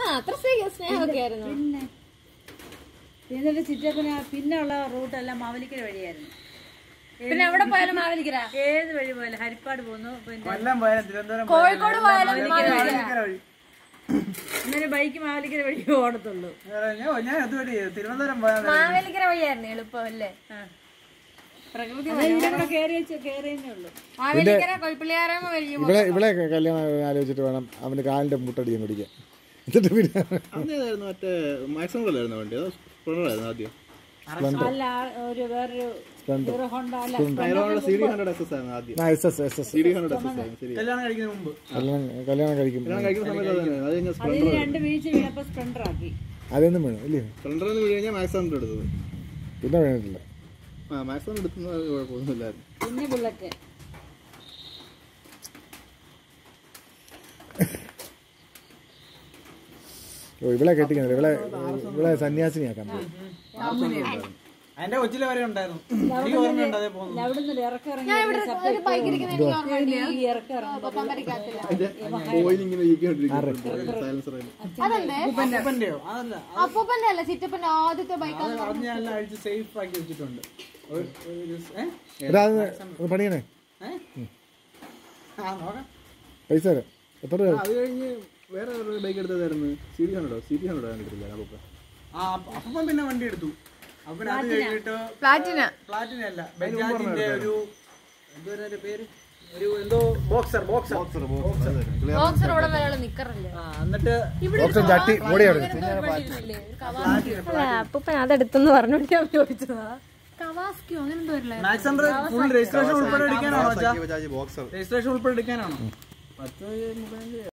അത്ര സ്നേഹ- സ്നേഹമൊക്കെ ആയിരുന്നു പിന്നെ എന്നിട്ട് ചിറ്റപ്പന് പിന്നെ ഉള്ള റൂട്ടെല്ലാം മാവലിക്കര വഴിയായിരുന്നു പിന്നെ എവിടെ പോയാലും മാവേലിക്കര ഏത് വഴി പോയാലും ഹരിപ്പാട് പോകുന്നു പിന്നെ കൊല്ലം പോയാലും തിരുവനന്തപുരം കോഴിക്കോട് പോയാലും മാവേലിക്കര വഴി ഇന്നലെ ബൈക്ക് മാവലിക്കര വഴി ഓടത്തുള്ളൂ വേറെ ഞാൻ ഞാൻ അതുവഴി തിരുവനന്തപുരം പോയാൽ മാവേലിക്കര വഴിയായിരുന്നു എളുപ്പം അല്ലേ പ്രകൃതി ഇവിടെ കയറി കയറിയേ ഉള്ളൂ മാവേലിക്കര കൊൽപ്പള്ളിയാറാമ വഴി ഇവിടെ ഇവിടെ കല്യാണം ആലോചിച്ചിട്ട് വേണം അവന്റെ കാലിന്റെ മുട്ടടിയും പിടിക്കാൻ എന്നിട്ട് പിന്നെ അന്ന് ഏതായിരുന്നു മറ്റേ മാക്സിമം അല്ലായിരുന്നു വണ്ടി അതോ സ്പ്ലെൻഡറായിരുന്നു ആദ്യം അല്ല ഒരു വേറൊരു ഹീറോ ഹോണ്ട അല്ല ടൈറോയുടെ സി ഡി ഹൺഡ്രഡ് എക്സസ് ആയിരുന്നു ആദ്യം ആ S S S S C D hundred എക്സസ് ആയിരുന്നു ശരി കല്യാണം കഴിക്കുന്നതിന് മുമ്പ് കല്യാണം കല്യാണം കഴിക്കും കല്യാണം കഴിക്കുന്ന സമയത്ത് അത് തന്നെ അത് കഴിഞ്ഞാൽ അതിന് സ്പ്ലെൻഡർ രണ്ട് വീഴ്ച വീണപ്പോ സ്പ്ലെൻഡർ ആക്കി അതൊന്നും വേണം ഇല്ലേ സ്പ്ലെൻഡർ എന്ന് വീട് കഴിഞ്ഞാൽ മാക്സ് ഹൺഡ്രഡ് എടുത്തത് പിന്നെ വേണ്ടില്ല ആ മാക്സ് ഹൺഡ്രഡ് എടുക്കുന്നത് കുഴപ്പമൊന്നുമില്ലായിരുന്നു പിന്നെ ബുള്ളറ്റ് ഓ ഇവിടെ കെട്ടിക്കുന്നില്ല ഇവിടെ ഇവിടെ സന്യാസിനിയാക്കാൻ പോയി അതിന്റെ കൊച്ചിലെ വരെ ഉണ്ടായിരുന്നു എനിക്ക് ഓർമ്മയുണ്ട് അതേ പോകുന്നു അവിടുന്ന് ഇറക്കം ഇറങ്ങി ഒരു ബൈക്ക് ഇരിക്കുന്ന എനിക്ക് ഓർമ്മയുണ്ട് ഈ ഇറക്കം ഇറങ്ങി പോകാൻ പറ്റില്ല ഓയിൽ ഇങ്ങനെ ഇരിക്കൊണ്ടിരിക്കും സൈലൻസർ അതെന്തേ അപ്പന്റെയോ അതല്ല അപ്പൂപ്പന്റെ അല്ല ചിറ്റപ്പന്റെ ആദ്യത്തെ ബൈക്ക് അത് അത് ഞാൻ എല്ലാം അഴിച്ച് സേഫ് ആക്കി വെച്ചിട്ടുണ്ട് ഒരു- ഒരു ദിവസം- ഏ? എടാ അത് ഒന്ന് പണിയണേ ഏ? ആ നോക്കാം പൈസ തരാം എത്ര രൂപ അത് കഴിഞ്ഞ് വേറെ ഒരു ബൈക്ക് എടുത്തതായിരുന്നു സി ഡി ഹൺഡ്രഡോ സി ഡി ഹൺഡ്രഡ് എടുത്തില്ല അപ്പൊ ആ അപ്പം പിന്നെ വണ്ടി എടുത്തു അപ്പം അത് കഴിഞ്ഞിട്ട് പ്ലാറ്റിന പ്ലാറ്റിന അല്ല ബജാജിന്റെ ഒരു എന്തുവാ അതിന്റെ പേര് ഒരു എന്തോ ബോക്സർ ബോക്സർ ബോക്സർ ഇവിടെ വരെയുള്ള നിക്കറല്ലേ ആ എന്നിട്ട് ഓപ്ഷൻ ചട്ടി ഓടിയാണ് അപ്പൂപ്പൻ അതെടുത്തെന്ന് പറഞ്ഞോണ്ട് ഞാൻ ചോദിച്ചതാ കവാസ്കിയോ അങ്ങനെ എന്തോ വരില്ല മാക്സ് ഹൺഡ്രഡ് ഫുൾ രജിസ്ട്രേഷൻ ഉൾപ്പെടെ എടുക്കാനാണോ അച്ഛാ ബജാജ് ബോക്സർ രജിസ്ട്രേഷൻ ഉൾപ്പെടെ എടുക്കാനാണോ പത്ത് മുപ്പത്തഞ്ച്